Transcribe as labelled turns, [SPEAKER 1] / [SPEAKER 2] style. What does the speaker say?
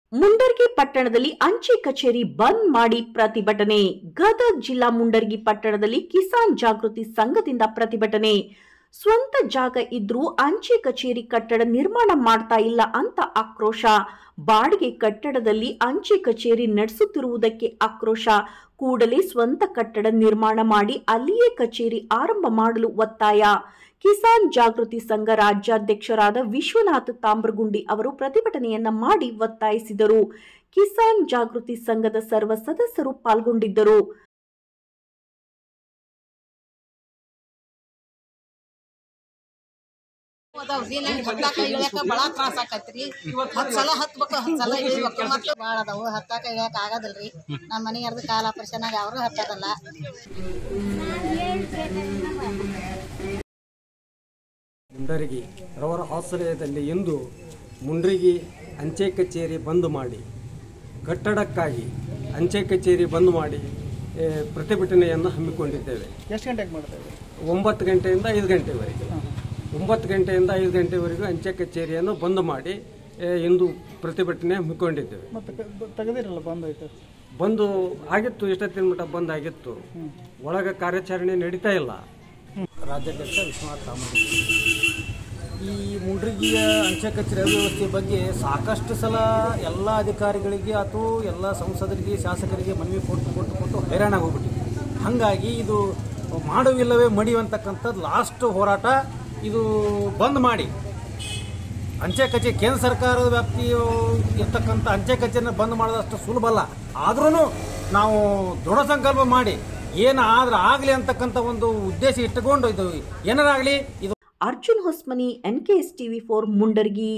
[SPEAKER 1] ಮುಂಡರ್ಗಿ ಪಟ್ಟಣದಲ್ಲಿ ಅಂಚೆ ಕಚೇರಿ ಬಂದ್ ಮಾಡಿ ಪ್ರತಿಭಟನೆ ಗದಗ ಜಿಲ್ಲಾ ಮುಂಡರ್ಗಿ ಪಟ್ಟಣದಲ್ಲಿ ಕಿಸಾನ್ ಜಾಗೃತಿ ಸಂಘದಿಂದ ಪ್ರತಿಭಟನೆ ಸ್ವಂತ ಜಾಗ ಇದ್ರೂ ಅಂಚೆ ಕಚೇರಿ ಕಟ್ಟಡ ನಿರ್ಮಾಣ ಮಾಡ್ತಾ ಇಲ್ಲ ಅಂತ ಆಕ್ರೋಶ ಬಾಡಿಗೆ ಕಟ್ಟಡದಲ್ಲಿ ಅಂಚೆ ಕಚೇರಿ ನಡೆಸುತ್ತಿರುವುದಕ್ಕೆ ಆಕ್ರೋಶ ಕೂಡಲೇ ಸ್ವಂತ ಕಟ್ಟಡ ನಿರ್ಮಾಣ ಮಾಡಿ ಅಲ್ಲಿಯೇ ಕಚೇರಿ ಆರಂಭ ಮಾಡಲು ಒತ್ತಾಯ ಕಿಸಾನ್ ಜಾಗೃತಿ ಸಂಘ ರಾಜ್ಯಾಧ್ಯಕ್ಷರಾದ ವಿಶ್ವನಾಥ್ ತಾಮ್ರಗುಂಡಿ ಅವರು ಪ್ರತಿಭಟನೆಯನ್ನ ಮಾಡಿ ಒತ್ತಾಯಿಸಿದರು ಕಿಸಾನ್ ಜಾಗೃತಿ ಸಂಘದ ಸರ್ವ ಸದಸ್ಯರು ಪಾಲ್ಗೊಂಡಿದ್ದರು
[SPEAKER 2] ಅದಾವ್ರಿ ನಂಗೆ ಹತ್ತಾಕ ಇಳ್ಯಾಕ ಭಾಳ ತ್ರಾಸ ಆಕತ್ರಿ ಹತ್ತು ಸಲ ಹತ್ಬೇಕು ಹತ್ತು ಸಲ ಇಳಿಬೇಕು ಮತ್ತೆ ಭಾಳ ಅದಾವು ಹತ್ತಾಕ ಇಳ್ಯಾಕ ಆಗೋದಿಲ್ರಿ ನಮ್ಮ ಮನೆಯವ್ರದ್ದು ಕಾಲ ಆಪರೇಷನ್ ಆಗಿ ಅವರು ಹತ್ತದಲ್ಲ
[SPEAKER 3] ಮುಂಡರಗಿ ರವರ ಆಶ್ರಯದಲ್ಲಿ ಇಂದು ಮುಂಡ್ರಿಗಿ ಅಂಚೆ ಕಚೇರಿ ಬಂದ್ ಮಾಡಿ ಕಟ್ಟಡಕ್ಕಾಗಿ ಅಂಚೆ ಕಚೇರಿ ಬಂದ್ ಮಾಡಿ ಏ, ಪ್ರತಿಭಟನೆಯನ್ನು ಹಮ್ಮಿಕೊಂಡಿದ್ದೇವೆ
[SPEAKER 4] ಎಷ್ಟು ಗಂಟೆಗೆ ಮಾಡ್ತಾ ಇದ್ದೀರಿ
[SPEAKER 3] ಒಂಬತ್ತು ಗಂಟೆಯಿಂದ ಐದು ಗಂಟೆವರೆಗೆ ಒಂಬತ್ತು ಗಂಟೆಯಿಂದ ಐದು ಗಂಟೆವರೆಗೂ ಅಂಚೆ ಕಚೇರಿಯನ್ನು ಬಂದ್ ಮಾಡಿ ಏ, ಇಂದು ಪ್ರತಿಭಟನೆ ಹಮ್ಮಿಕೊಂಡಿದ್ದೇವೆ
[SPEAKER 4] ಮತ್ತೆ ಕ- ಬ- ತೆಗೆದಿರಲ್ಲ ಬಂದೋಯ್ತು
[SPEAKER 3] ಬಂದು ಆಗಿತ್ತು ಇಷ್ಟೊತ್ತಿನ ಮಟ್ಟ ಬಂದ್ ಆಗಿತ್ತು ಒಳಗೆ ಕಾರ್ಯಾಚರಣೆ ನಡೀತಾ ಇಲ್ಲ
[SPEAKER 5] ರಾಜ್ಯಾಧ್ಯಕ್ಷ ವಿಶ್ವನಾಥ್ ಕಾಮತ್ ಈ ಮುಂಡ್ರಿಗಿಯ ಅಂಚೆ ಕಚೇರಿ ಅವ್ಯವಸ್ಥೆ ಬಗ್ಗೆ ಸಾಕಷ್ಟು ಸಲ ಎಲ್ಲ ಅಧಿಕಾರಿಗಳಿಗೆ ಅಥವಾ ಎಲ್ಲ ಸಂಸದರಿಗೆ ಶಾಸಕರಿಗೆ ಮನವಿ ಕೊಟ್ಟು ಕೊಟ್ಟು ಕೊಟ್ಟು ಹೈರಾಣ ಹೋಗ್ಬಿಟ್ಟಿದೆ ಹಾಗಾಗಿ ಇದು ಮಾಡುವಿಲ್ಲವೇ ಮಡಿಯುವಂತಕ್ಕಂಥದ್ದು ಲಾಸ್ಟ್ ಹೋರಾಟ ಇದು ಬಂದ್ ಮಾಡಿ ಅಂಚೆ ಕಚೇರಿ ಕೇಂದ್ರ ಸರ್ಕಾರದ ವ್ಯಾಪ್ತಿ ಇರ್ತಕ್ಕಂಥ ಅಂಚೆ ಕಚೇರಿನ ಬಂದ್ ಮಾಡೋದಷ್ಟು ಸುಲಭ ಅಲ್ಲ ಆದ್ರೂ ನಾವು ದೃಢ ಸಂಕಲ್ಪ ಮಾಡಿ ಏನಾದ್ರೆ ಆಗಲಿ ಅಂತಕ್ಕಂಥ ಒಂದು ಉದ್ದೇಶ ಇಟ್ಟುಕೊಂಡು ಇದು ಏನಾರಾಗಲಿ ಇದು
[SPEAKER 1] Arjun Hosmani NKS TV for Mundargi